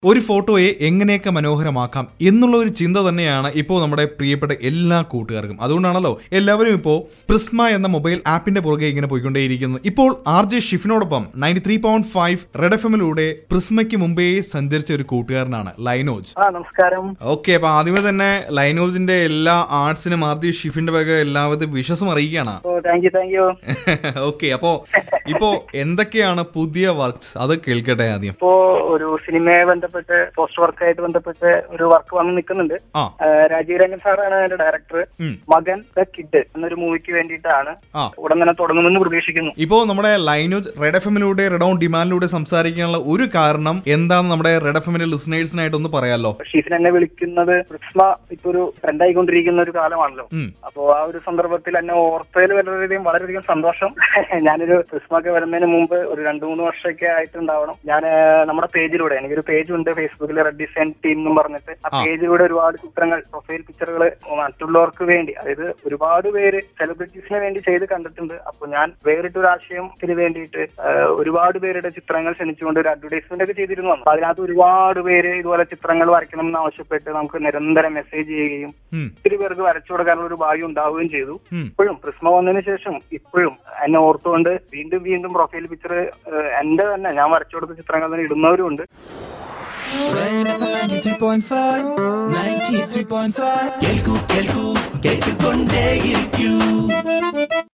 ഒരു ഫോട്ടോയെ എങ്ങനെയൊക്കെ മനോഹരമാക്കാം എന്നുള്ള ഒരു ചിന്ത തന്നെയാണ് ഇപ്പോൾ നമ്മുടെ പ്രിയപ്പെട്ട എല്ലാ കൂട്ടുകാർക്കും അതുകൊണ്ടാണല്ലോ എല്ലാവരും ഇപ്പോൾ പ്രിസ്മ എന്ന മൊബൈൽ ആപ്പിന്റെ പുറകെ ഇങ്ങനെ പോയിക്കൊണ്ടേയിരിക്കുന്നത് ഇപ്പോൾ ആർ ജെ ഷിഫിനോടൊപ്പം ninety three point five red F എമ്മിലൂടെ പ്രിസ്മയ്ക്ക് മുമ്പേ സഞ്ചരിച്ച ഒരു കൂട്ടുകാരനാണ് ലൈനോജ് ആ നമസ്കാരം ഓക്കെ അപ്പൊ ആദ്യമേ തന്നെ ലൈനോജിന്റെ എല്ലാ ആർട്സിനും ആർ ജെ ഷിഫിന്റെ വക എല്ലാവിധ വിശ്വസം അറിയിക്കുകയാണ് oh thank you thank you okay അപ്പോ ഇപ്പോ എന്തൊക്കെയാണ് പുതിയ വർക്ക്സ് അത് കേൾക്കട്ടെ ആദ്യം ഇപ്പോ ഒരു സിനിമയെ ബന്ധപ്പെട്ട് പോസ്റ്റ് വർക്കായിട്ട് ബന്ധപ്പെട്ട് ഒരു വർക്ക് വന്ന് നിൽക്കുന്നുണ്ട് ആ ആ, രാജീവ് രംഗൻ സാറാണ് അതിന്റെ ഡയറക്ടർ ഉം. മകൻ ദ കിഡ് എന്നൊരു മൂവിക്ക് വേണ്ടിയിട്ടാണ് ആ ഉടൻ തന്നെ തുടങ്ങുമെന്ന് പ്രതീക്ഷിക്കുന്നു ഇപ്പോ നമ്മുടെ ലൈനോജ് റെഡ് എഫ് എമ്മിലൂടെ റെഡ് ഓൺ ഡിമാൻഡിലൂടെ സംസാരിക്കാനുള്ള ഒരു കാരണം എന്താന്ന് നമ്മുടെ റെഡ് എഫ് എമ്മിന്റെ ലിസണേഴ്സിനായിട്ട് ഒന്ന് പറയാലോ ഷീഫിൻ എന്നെ വിളിക്കുന്നത് പ്രിസ്മ ഇപ്പൊ ഒരു ട്രെൻഡായിക്കൊണ്ടിരിക്കുന്ന ഒരു കാലമാണല്ലോ ഉം. അപ്പോ ആ ഒരു സന്ദർഭത്തിൽ എന്നെ ഓർത്തതിൽ വളരെയധികം വളരെയധികം സന്തോഷം ഞാനൊരു ക്രിസ്മൊക്കെ വരുന്നതിന് മുമ്പ് ഒരു രണ്ടു മൂന്ന് വർഷമൊക്കെ ആയിട്ടുണ്ടാവണം ഞാൻ നമ്മുടെ പേജിലൂടെ എനിക്കൊരു പേജ് ഉണ്ട് ഫേസ്ബുക്കിൽ റെഡ് ഡിസൈൻ ടീം എന്നും പറഞ്ഞിട്ട് ആ ആ. പേജിലൂടെ ഒരുപാട് ചിത്രങ്ങൾ പ്രൊഫൈൽ പിക്ചറുകൾ മറ്റുള്ളവർക്ക് വേണ്ടി അതായത് ഒരുപാട് പേര് സെലിബ്രിറ്റീസിന് വേണ്ടി ചെയ്ത് കണ്ടിട്ടുണ്ട് അപ്പൊ ഞാൻ വേറിട്ടൊരു ആശയത്തിന് വേണ്ടിയിട്ട് ആ, ഒരുപാട് പേരുടെ ചിത്രങ്ങൾ ക്ഷണിച്ചുകൊണ്ട് ഒരു അഡ്വർടൈസ്മെന്റ് ഒക്കെ ചെയ്തിരുന്നു അപ്പൊ അതിനകത്ത് ഒരുപാട് പേര് ഇതുപോലെ ചിത്രങ്ങൾ വരയ്ക്കണം എന്ന് ആവശ്യപ്പെട്ട് നമുക്ക് നിരന്തരം മെസ്സേജ് ചെയ്യുകയും ഉം, ഒത്തിരി പേർക്ക് വരച്ചു കൊടുക്കാനുള്ള ഒരു ഭാഗ്യം ഉണ്ടാവുകയും ചെയ്തു ഉം. ഇപ്പോഴും പ്രിസ്മ വന്നതിന് ശേഷം ഇപ്പോഴും എന്നെ ഓർത്തുകൊണ്ട് വീണ്ടും വീണ്ടും പ്രൊഫൈൽ പിക്ചർ എന്റെ തന്നെ ഞാൻ വരച്ചു കൊടുത്ത ചിത്രങ്ങൾ തന്നെ ഇടുന്നവരും ഉണ്ട് Rain FM 93.5 93.5 കേൾക്കൂ കേൾക്കൂ കേട്ടുകൊണ്ടേയിരിക്കൂ